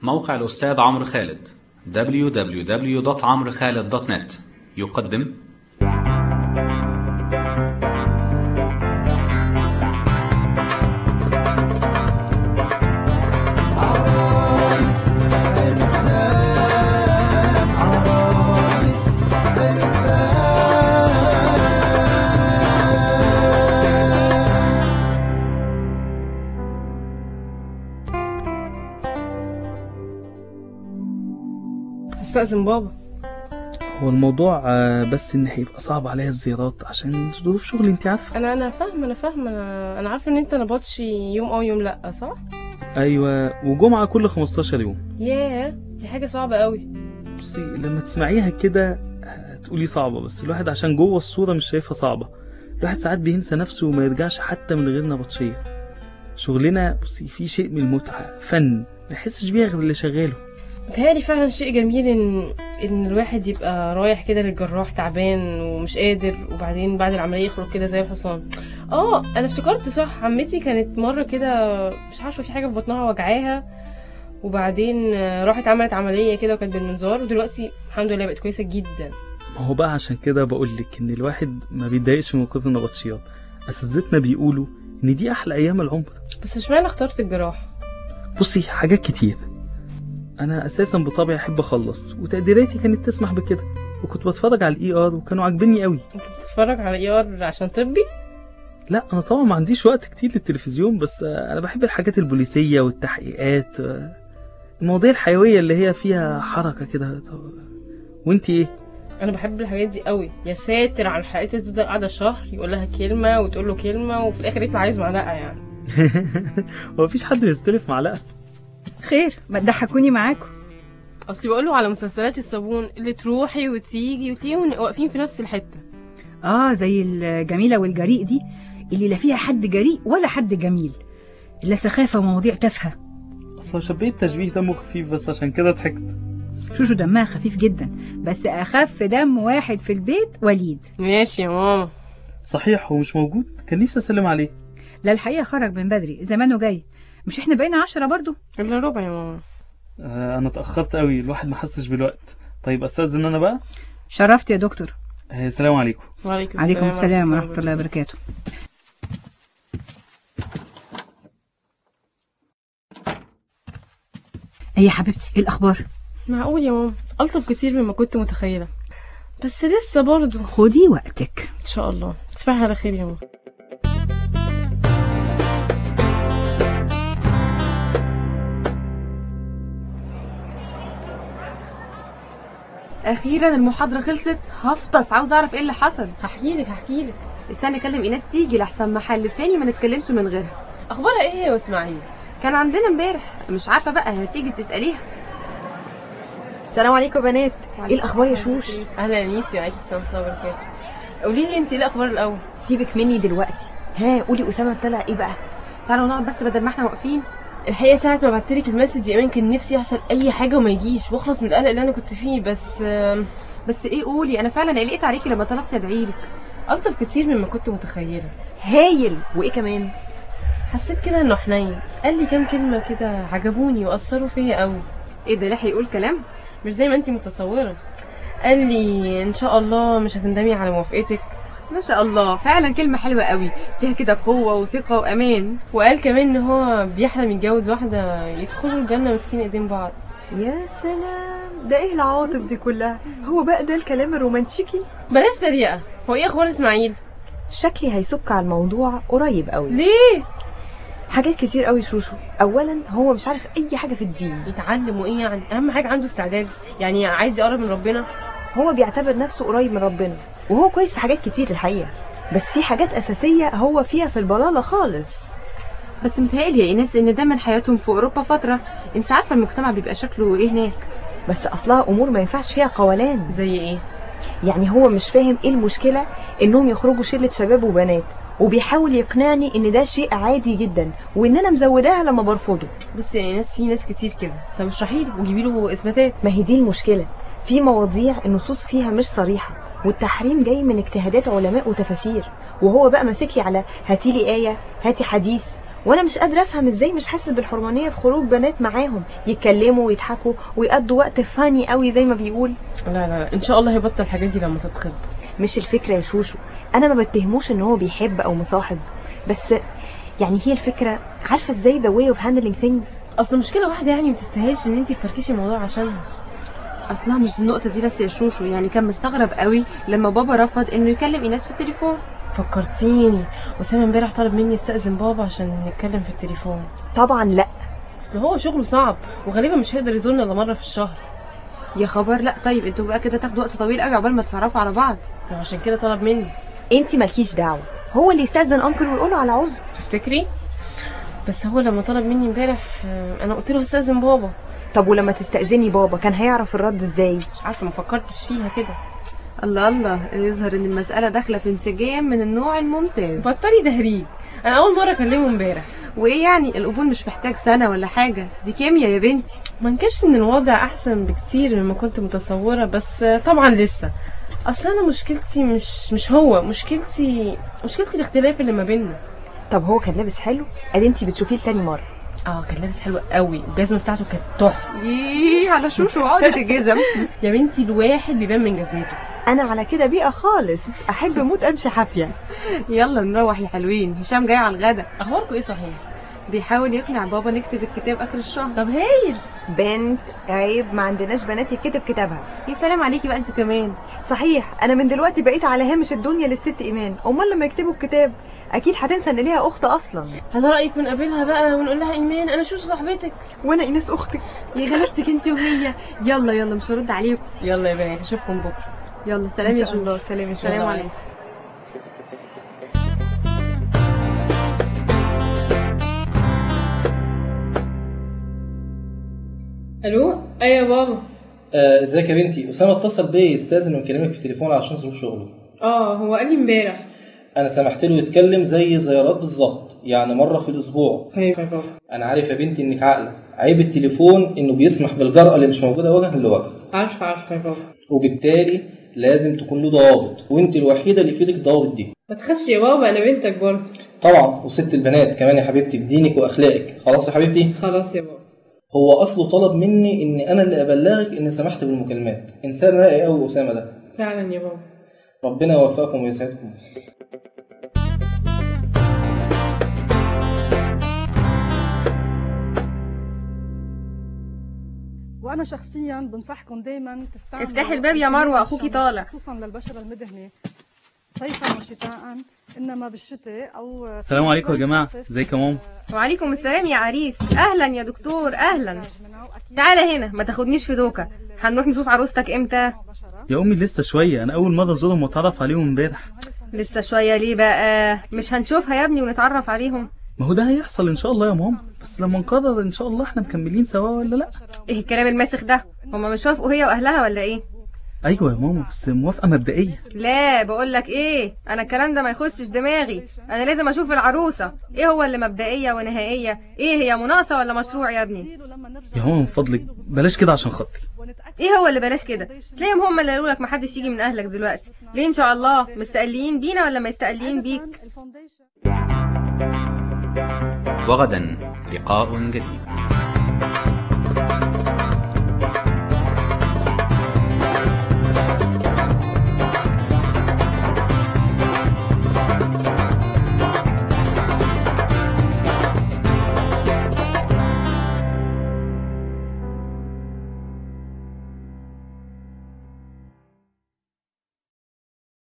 موقع الأستاذ عمرو خالد www.عمرخالد.net يقدم استأذن بابا هو الموضوع آه، بس ان هيبقى صعب عليا الزيارات عشان ظروف شغلي انت عارفه انا انا فاهمه انا فاهمه انا انا عارفه ان انت نبطش يوم او يوم لا صح ايوه وجمعه كل 15 يوم ياه دي حاجه صعبه قوي بصي لما تسمعيها كده آه، تقولي صعبه بس الواحد عشان جوه الصوره مش شايفها صعبه الواحد ساعات بينسى نفسه وما يرجعش حتى من غير نبطشيه شغلنا بصي فيه شيء من المتعه فن ما يحسش بيها غير اللي شغاله متهيألي فعلا شيء جميل ان ان الواحد يبقى رايح كده للجراح تعبان ومش قادر وبعدين بعد العمليه يخرج كده زي الحصان اه انا افتكرت صح عمتي كانت مره كده مش عارفه في حاجه في بطنها وجعاها وبعدين آه، راحت عملت عمليه كده وكانت بالمنظار ودلوقتي الحمد لله بقت كويسه جدا ما هو بقى عشان كده بقول لك ان الواحد ما بيتضايقش من كتر النبطشيات اساتذتنا بيقولوا ان دي احلى ايام العمر بس اشمعنى اخترت الجراح بصي حاجات كتير انا اساسا بطبعي احب اخلص وتقديراتي كانت تسمح بكده وكنت بتفرج على الاي ار وكانوا عاجبيني قوي انت بتتفرج على اي ار عشان طبي لا انا طبعا ما عنديش وقت كتير للتلفزيون بس آه، انا بحب الحاجات البوليسيه والتحقيقات آه، المواضيع الحيويه اللي هي فيها حركه كده وانتي ايه انا بحب الحاجات دي قوي يا ساتر على الحلقات اللي تفضل قاعده شهر يقول لها كلمه وتقول له كلمه وفي الاخر يطلع عايز معلقه يعني هو مفيش حد يستلف معلقه خير ما تضحكوني معاكم اصلي بقول له على مسلسلات الصابون اللي تروحي وتيجي وتلاقيهم واقفين في نفس الحته اه زي الجميلة والجريء دي اللي لا فيها حد جريء ولا حد جميل لا سخافة ومواضيع تافهة اصل شبيت تشبيه دمه خفيف بس عشان كده ضحكت شوشو دمها خفيف جدا بس أخف دم واحد في البيت وليد ماشي يا ماما صحيح هو مش موجود كان نفسي اسلم عليه لا الحقيقة خرج من بدري زمانه جاي مش احنا بقينا عشرة برضو الا ربع يا ماما آه انا اتاخرت قوي الواحد ما حسش بالوقت طيب استاذن انا بقى شرفت يا دكتور آه السلام عليكم وعليكم عليكم السلام ورحمة الله وبركاته ايه يا حبيبتي ايه الأخبار معقول يا ماما الطف كتير مما كنت متخيله بس لسه برضه خدي وقتك ان شاء الله تصبحي على خير يا ماما اخيرا المحاضره خلصت هفطس عاوز اعرف ايه اللي حصل هحكيلك هحكيلك استنى اكلم ايناس تيجي لحسن محل فاني ما نتكلمش من غيرها اخبارها ايه يا اسماعيل كان عندنا امبارح مش عارفه بقى هتيجي تساليها السلام عليكم يا بنات ايه الاخبار يا شوش اهلا يا نيسي وعليكم السلام ورحمه الله وبركاته قولي لي انت ايه الاخبار الاول سيبك مني دلوقتي ها قولي اسامه طلع ايه بقى تعالوا نقعد بس بدل ما احنا واقفين الحقيقه ساعه ما بعتلك المسج يا ايمان كان نفسي يحصل اي حاجه وما يجيش واخلص من القلق اللي انا كنت فيه بس آم، بس ايه قولي انا فعلا قلقت عليكي لما طلبت ادعيلك الطف كتير مما كنت متخيله هايل وايه كمان حسيت كده انه حنين قال لي كام كلمه كده عجبوني واثروا فيا قوي ايه ده لحق يقول كلام مش زي ما انت متصوره قال لي ان شاء الله مش هتندمي على موافقتك ما شاء الله فعلا كلمه حلوه قوي فيها كده قوه وثقه وامان وقال كمان ان هو بيحلم يتجوز واحده يدخلوا الجنه ماسكين ايدين بعض يا سلام ده ايه العواطف دي كلها هو بقى ده الكلام الرومانتيكي بلاش تريقه هو ايه اخبار اسماعيل شكلي هيسك على الموضوع قريب قوي ليه حاجات كتير قوي شوشو اولا هو مش عارف اي حاجه في الدين يتعلم وايه يعني اهم حاجه عنده استعداد يعني عايز يقرب من ربنا هو بيعتبر نفسه قريب من ربنا وهو كويس في حاجات كتير الحقيقه بس في حاجات اساسيه هو فيها في البلاله خالص بس متهيألي يا ايناس ان ده من حياتهم في اوروبا فتره انت عارفه المجتمع بيبقى شكله ايه هناك بس اصلها امور ما ينفعش فيها قولان زي ايه يعني هو مش فاهم ايه المشكله انهم يخرجوا شله شباب وبنات وبيحاول يقنعني ان ده شيء عادي جدا وان انا مزوداها لما برفضه بصي يا ناس في ناس كتير كده طب اشرحي له وجيبي له اثباتات ما هي دي المشكله في مواضيع النصوص فيها مش صريحه والتحريم جاي من اجتهادات علماء وتفاسير وهو بقى ماسك لي على هاتي لي ايه هاتي حديث وانا مش قادره افهم ازاي مش حاسس بالحرمانيه في خروج بنات معاهم يتكلموا ويضحكوا ويقضوا وقت فاني قوي زي ما بيقول لا لا لا ان شاء الله هيبطل الحاجات دي لما تتخطب مش الفكره يا شوشو انا ما بتهموش ان هو بيحب او مصاحب بس يعني هي الفكره عارفه ازاي the way of handling things اصل مشكله واحده يعني ما تستاهلش ان انت تفركشي الموضوع عشانها اصلها مش النقطه دي بس يا شوشو يعني كان مستغرب قوي لما بابا رفض انه يكلم ايناس في التليفون فكرتيني اسامه امبارح طلب مني استاذن بابا عشان نتكلم في التليفون طبعا لا اصل هو شغله صعب وغالبا مش هيقدر يزورنا الا مره في الشهر يا خبر لا طيب انتوا بقى كده تاخدوا وقت طويل قوي عقبال ما تتعرفوا على بعض وعشان كده طلب مني انت مالكيش دعوه هو اللي يستاذن انكل ويقوله على عذر تفتكري بس هو لما طلب مني امبارح آه، انا قلت له هستاذن بابا طب ولما تستأذني بابا كان هيعرف الرد ازاي مش عارفه ما فكرتش فيها كده الله الله يظهر ان المساله داخله في انسجام من النوع الممتاز بطلي تهريج انا اول مره اكلمه امبارح وايه يعني القبول مش محتاج سنه ولا حاجه دي كيمياء يا بنتي ما انكرش ان الوضع احسن بكتير مما كنت متصوره بس آه، طبعا لسه اصل انا مشكلتي مش مش هو مشكلتي مشكلتي الاختلاف اللي ما بيننا طب هو كان لابس حلو ادي انت بتشوفيه لتاني مره اه كان لابس حلو قوي الجزمه بتاعته كانت تحفه ييه على شوشو وعقده الجزم يا بنتي الواحد بيبان من جزمته انا على كده بيئه خالص احب موت امشي حافيه يلا نروح يا حلوين هشام جاي على الغدا اخباركم ايه صحيح بيحاول يقنع بابا نكتب الكتاب اخر الشهر طب هايل بنت عيب ما عندناش بنات يتكتب كتابها يا سلام عليكي بقى انت كمان صحيح انا من دلوقتي بقيت على هامش الدنيا للست ايمان امال لما يكتبوا الكتاب اكيد هتنسى ان ليها اخت اصلا على رايك ونقابلها بقى ونقول لها ايمان انا شوشو صاحبتك وانا ايناس اختك يا غلبتك انت وهي يلا يلا مش هرد عليكم يلا يا بنات اشوفكم بكره يلا سلام إن يا شاء الله. شوشو سلام يا شوشو. سلام عليكم الو ايوه يا بابا آه، ازيك يا بنتي اسامه اتصل بيا يستاذن ويكلمك في التليفون عشان ظروف شغله اه هو قال لي امبارح انا سمحت له يتكلم زي زيارات بالظبط يعني مره في الاسبوع ايوه يا بابا انا عارف يا بنتي انك عاقله عيب التليفون انه بيسمح بالجرأه اللي مش موجوده وجها لوجه عارفه عارفه يا بابا وبالتالي لازم تكون له ضوابط وانت الوحيده اللي في ايدك الضوابط دي ما تخافش يا بابا انا بنتك برضه طبعا وست البنات كمان يا حبيبتي بدينك واخلاقك خلاص يا حبيبتي خلاص يا بابا هو اصله طلب مني ان انا اللي ابلغك ان سمحت بالمكالمات انسان راقي قوي اسامه ده فعلا يا بابا ربنا يوفقكم ويسعدكم وانا شخصيا بنصحكم دايما تستعملوا افتحي الباب يا مروة، أخوكي الشمس، طالع. خصوصا للبشره المدهنه صيفا وشتاء انما بالشتاء او السلام عليكم يا جماعه ازيك يا ماما وعليكم السلام يا عريس اهلا يا دكتور اهلا تعالى هنا ما تاخدنيش في دوكا هنروح نشوف عروستك امتى يا امي لسه شويه انا اول مره ازورهم واتعرف عليهم امبارح لسه شويه ليه بقى مش هنشوفها يا ابني ونتعرف عليهم ما هو ده هيحصل ان شاء الله يا ماما بس لما نقرر ان شاء الله احنا مكملين سوا ولا لا ايه الكلام الماسخ ده هما مش وافقوا هي واهلها ولا ايه ايوه يا ماما بس موافقه مبدئيه لا بقول لك ايه انا الكلام ده ما يخشش دماغي انا لازم اشوف العروسه ايه هو اللي مبدئيه ونهائيه ايه هي مناقصه ولا مشروع يا ابني يا ماما من فضلك بلاش كده عشان خاطري ايه هو اللي بلاش كده تلاقيهم هم اللي قالوا لك محدش يجي من اهلك دلوقتي ليه ان شاء الله مستقلين بينا ولا مستقلين بيك وغدا لقاء جديد